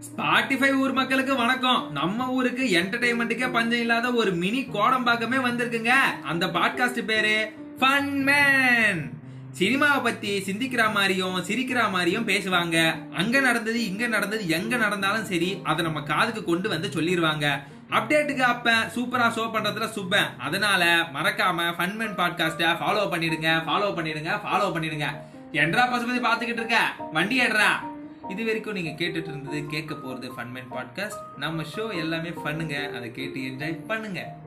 Spotify ஊர் மக்களுக்கு வணக்கம் நம்ம ஊருக்கு என்டர்டைன்மெண்ட்டுக்கே பஞ்சம் இல்லாத ஒரு மினி கோடம்பாக்கமே வந்திருக்குங்க அந்த பாட்காஸ்ட் பேரு ஃபன் மேன் சினிமாவை பத்தி சிந்திக்கிற மாதிரியும் சிரிக்கிற மாதிரியும் பேசுவாங்க அங்க நடந்தது இங்க நடந்தது எங்க நடந்தாலும் சரி அதை நம்ம காதுக்கு கொண்டு வந்து சொல்லிடுவாங்க அப்டேட்டுக்கு அப்ப சூப்பரா ஷோ பண்றதுல சுப்பேன் அதனால மறக்காம ஃபன்மேன் பாட்காஸ்ட ஃபாலோ பண்ணிடுங்க ஃபாலோ பண்ணிடுங்க ஃபாலோ பண்ணிடுங்க என்றா பசுபதி பாத்துக்கிட்டு இருக்க வண்டி ஏடுறா இது வரைக்கும் நீங்க கேட்டுட்டு இருந்தது கேட்க போறது ஃபன்மேன் பாட்காஸ்ட் நம்ம ஷோ எல்லாமே பண்ணுங்க அதை கேட்டு என்ஜாய் பண்ணுங்க